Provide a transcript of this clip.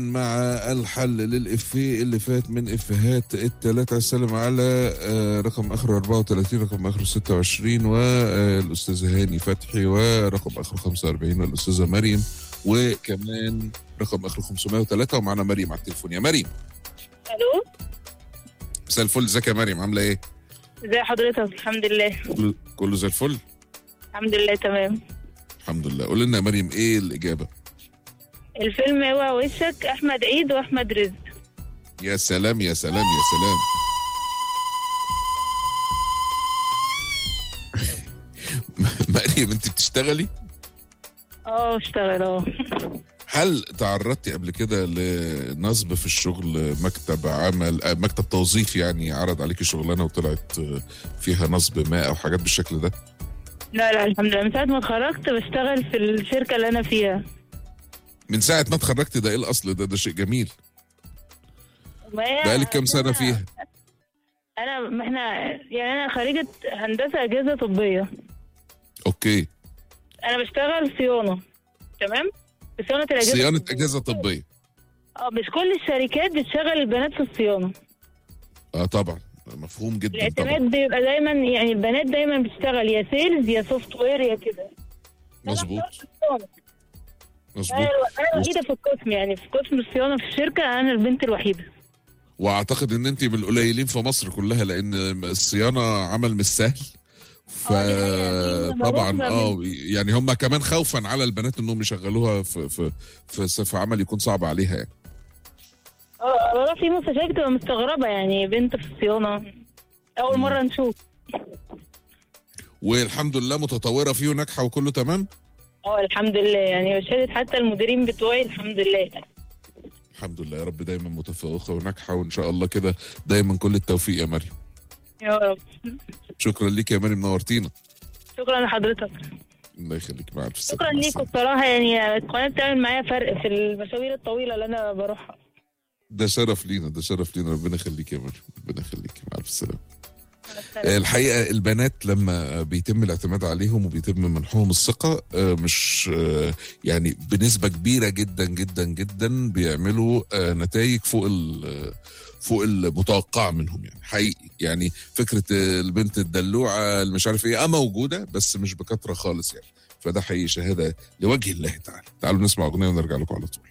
مع الحل للإفيه اللي فات من إفيهات التلاتة السلام على آه، رقم آخره 34 رقم آخره 26 والأستاذ هاني فتحي ورقم آخره 45 والأستاذة مريم وكمان رقم آخره 503 ومعنا مريم على التليفون يا مريم الو مساء الفل ازيك يا مريم عاملة إيه؟ ازي حضرتك الحمد لله كله- كله زي الفل؟ الحمد لله تمام الحمد لله قول لنا يا مريم إيه الإجابة؟ الفيلم هو وشك احمد عيد واحمد رزق يا سلام يا سلام يا سلام مريم انت بتشتغلي اه اشتغل اه هل تعرضتي قبل كده لنصب في الشغل مكتب عمل آه، مكتب توظيف يعني عرض عليكي شغلانه وطلعت آه، فيها نصب ما او حاجات بالشكل ده لا لا الحمد لله من ساعة ما اتخرجت بشتغل في الشركة اللي أنا فيها من ساعه ما اتخرجتي ده ايه الاصل ده ده شيء جميل ما هي بقالك كام سنه فيها أنا ما احنا يعني أنا خريجة هندسة أجهزة طبية اوكي أنا بشتغل صيانة تمام في صيانة الأجهزة صيانه الطبية. اجهزه طبيه اه مش كل الشركات بتشغل البنات في الصيانة اه طبعا مفهوم جدا طبعا الاعتماد بيبقى دايما يعني البنات دايما بتشتغل يا سيلز يا سوفت وير يا كده مظبوط أنا مظبوط أنا الوحيدة في القسم يعني في قسم الصيانة في الشركة أنا البنت الوحيدة واعتقد ان انت من القليلين في مصر كلها لان الصيانه عمل مش سهل آه، دي حقيقة. دي فطبعا مروحة اه يعني هم كمان خوفا على البنات انهم يشغلوها في في في, في عمل يكون صعب عليها يعني اه والله في مستشفيات بتبقى مستغربة يعني بنت في الصيانة أول مرة نشوف والحمد لله متطوره فيه وناجحه وكله تمام اه الحمد لله يعني وشهادة حتى المديرين بتوعي الحمد لله الحمد لله يا رب دايما متفوقه وناجحه وان شاء الله كده دايما كل التوفيق يا مريم يا رب شكرا ليك يا مريم نورتينا شكرا لحضرتك الله يخليك مع الف سلامه شكرا مع ليكم السلامة. بصراحة يعني القناة بتعمل معايا فرق في المشاوير الطويلة اللي أنا بروحها ده شرف لينا ده شرف لينا ربنا يخليك يا مريم ربنا يخليك مع الف سلامه مع السلامة. الحقيقه البنات لما بيتم الاعتماد عليهم وبيتم منحهم الثقه آه، مش آه، يعني بنسبه كبيره جدا جدا جدا بيعملوا نتائج فوق ال- فوق المتوقع منهم يعني حقيقي يعني فكره البنت الدلوعه اللي مش عارف ايه اه موجوده بس مش بكثره خالص يعني فده حقيقي شهاده لوجه الله تعالى تعالوا نسمع اغنيه ونرجع لكم على طول